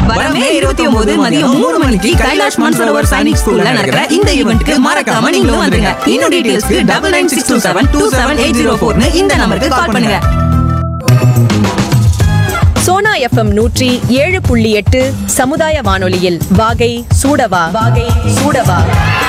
வர மே இருபத்தி ஒன்பது மதியம் மூணு மணிக்கு கைலாஷ் மான்சரோவர் சைனிக் ஸ்கூல்ல நடக்கிற இந்த ஈவெண்ட்க்கு மறக்காம நீங்களும் வந்துருங்க இன்னும் டீடைல்ஸ்க்கு double nine six two seven two seven eight zero ஃபோர்னு இந்த நம்பருக்கு கால் பண்ணுங்க சோனா எஃப்எம் நூற்றி ஏழு புள்ளி எட்டு சமுதாய வானொலியில் வாகை சூடவா வாகை சூடவா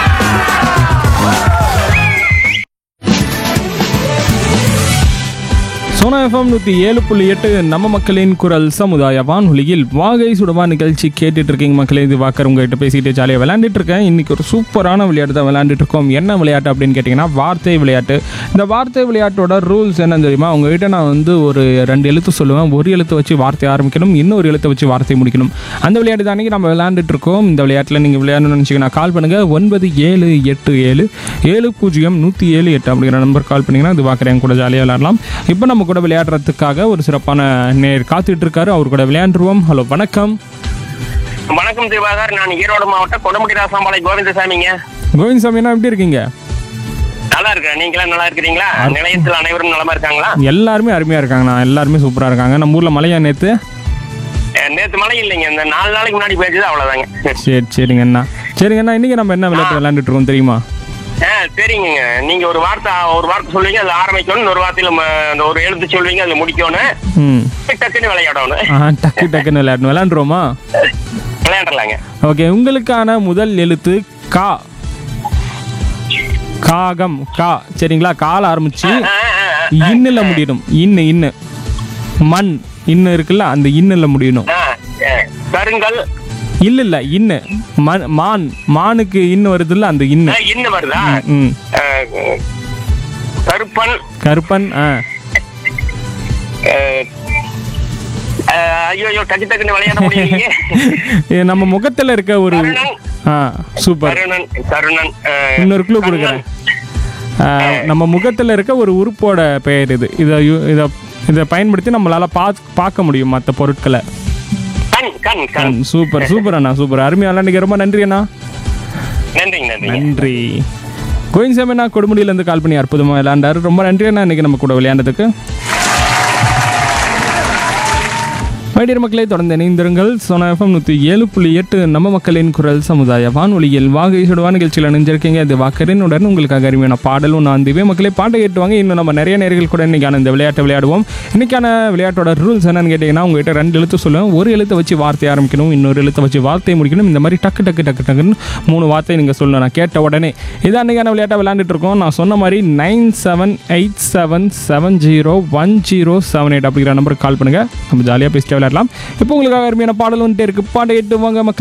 சோனா எஃப்எம் நூற்றி ஏழு புள்ளி எட்டு நம்ம மக்களின் குரல் சமுதாய வானொலியில் வாகை சுடவா நிகழ்ச்சி கேட்டுட்டு இருக்கீங்க மக்களே இது வாக்கர் உங்ககிட்ட பேசிட்டு ஜாலியாக விளையாண்டுட்டு இருக்கேன் இன்னைக்கு ஒரு சூப்பரான விளையாட்டு தான் விளையாண்டுட்டு இருக்கோம் என்ன விளையாட்டு அப்படின்னு கேட்டிங்கன்னா வார்த்தை விளையாட்டு இந்த வார்த்தை விளையாட்டோட ரூல்ஸ் என்னன்னு தெரியுமா உங்ககிட்ட நான் வந்து ஒரு ரெண்டு எழுத்து சொல்லுவேன் ஒரு எழுத்து வச்சு வார்த்தை ஆரம்பிக்கணும் இன்னொரு எழுத்தை வச்சு வார்த்தை முடிக்கணும் அந்த விளையாட்டு தான் அன்னைக்கு நம்ம விளையாண்டுட்டு இருக்கோம் இந்த விளையாட்டில் நீங்கள் விளையாடணும்னு நினச்சிங்கன்னா கால் பண்ணுங்கள் ஒன்பது ஏழு எட்டு ஏழு ஏழு பூஜ்ஜியம் நூற்றி ஏழு எட்டு அப்படிங்கிற நம்பர் கால் பண்ணிங்கன்னா இது பார்க்குறேன் கூட ஜாலியாக விளையாடலாம் இப்போ நம்ம கூட விளையாடுறதுக்காக ஒரு சிறப்பான நேர் காத்துட்டு இருக்காரு அவர் கூட விளையாண்டுருவோம் ஹலோ வணக்கம் வணக்கம் திவாகர் நான் ஈரோடு மாவட்டம் கொடுமுடி ராசாம்பாளை கோவிந்தசாமிங்க கோவிந்த் சாமினா எப்படி இருக்கீங்க நல்லா இருக்கேன் நீங்களாம் நல்லா இருக்கிறீங்களா நிலையத்தில் அனைவரும் நலமா இருக்காங்களா எல்லாருமே அருமையாக இருக்காங்கண்ணா எல்லாருமே சூப்பராக இருக்காங்க நம்ம ஊரில் மலையா நேற்று அஹ் நேத்து மழை இல்லைங்க இந்த நாலு நாளைக்கு முன்னாடி பேஞ்சது அவ்வளவுதாங்க சரி சரிங்கண்ணா சரிங்கண்ணா இன்றைக்கி நம்ம என்ன விளையாட்டு விளையாண்டுட்டு இருக்கோம் தெரியுமா ஆ சரிங்க நீங்க ஒரு வார்த்தை ஒரு வார்த்தை சொல்லுவீங்க அதுல ஆரம்பிக்கணும் ஒரு வார்த்தையில ம- அந்த ஒரு எழுத்து சொல்லுவீங்க அதுல முடிக்கணும் ம் டக்குன்னு விளையாடணும் ஆ டக்கு டக்குன்னு விளையாடணும் விளையாண்டுருவோமா விளையாடலாங்க ஓகே உங்களுக்கான முதல் எழுத்து கா காகம் கா சரிங்களா கால ஆரம்பிச்சு ஆ, ஆ, ஆ. இன்னில் முடியணும் இன்னு இன்னு மண் இன்னு இருக்குல்ல அந்த இன்னில் முடியணும் ஆ, ஆ. கருங்கல் இல்ல இல்ல இன்னு மண் மான் மானுக்கு இன்னு வருதுல்ல அந்த இன்னு ஆ, இன்னும் வருதா ம் ஆ, கருப்பன் கருப்பன் ஆ ஆ, ஆ, ஐயோ ஐயோ டக்கு டக்குன்னு விளையாட முடியலையே இது நம்ம முகத்துல இருக்க ஒரு கருணன். ஆ சூப்பர் கருணன் கருணன் ஆ, இன்னொரு க்ளூ கொடுக்குறேன் ஆ, நம்ம முகத்துல இருக்க ஒரு உறுப்போட பெயர் இது இதை யு- இதை இதை பயன்படுத்தி நம்மளால பாக் பார்க்க முடியும் மற்ற பொருட்களை கண் கண் கண் சூப்பர் சூப்பர் அண்ணா சூப்பர் அருமையா விளையாண்டுங்க ரொம்ப நன்றி அண்ணா நன்றிங்க நன்றிங்க நன்றி கோவிந்த் சாமிண்ணா கொடுமுடியிலேருந்து கால் பண்ணி அற்புதமாக விளையாண்டாரு ரொம்ப நன்றி அண்ணா இன்னைக்கு நம்ம கூட விளையாண்டதுக்கு மைடியர் மக்களை தொடர்ந்து இணைந்திருங்கள் சோனா எஃப்எம் நூற்றி ஏழு புள்ளி எட்டு நம்ம மக்களின் குரல் சமுதாய வானொலியில் வாகை சுடுவா நிகழ்ச்சியில் இணைஞ்சிருக்கீங்க அது வாக்கரினுடன் உங்களுக்காக அருமையான பாடலும் நான் திவே மக்களை பாட்டை கேட்டுவாங்க இன்னும் நம்ம நிறைய நேர்கள் கூட இன்னைக்கான இந்த விளையாட்டை விளையாடுவோம் இன்னைக்கான விளையாட்டோட ரூல்ஸ் என்னன்னு கேட்டிங்கன்னா உங்ககிட்ட ரெண்டு எழுத்து சொல்லுவேன் ஒரு எழுத்தை வச்சு வார்த்தை ஆரம்பிக்கணும் இன்னொரு எழுத்தை வச்சு வார்த்தை முடிக்கணும் இந்த மாதிரி டக்கு டக்கு டக்கு டக்குன்னு மூணு வார்த்தை நீங்கள் சொல்லணும் நான் கேட்ட உடனே இதான் அன்றைக்கான விளையாட்டை விளையாண்டுட்டு இருக்கோம் நான் சொன்ன மாதிரி nine seven eight seven seven zero one zero seven eight அப்படிங்கிற நம்பருக்கு கால் பண்ணுங்கள் நம்ம ஜாலியாக பேசிட்டு விளையாடலாம் இப்போ உங்களுக்காக அருமையான பாடல் வந்துட்டே இருக்கு பாட்டை கேட்டு வாங்க மக்கள்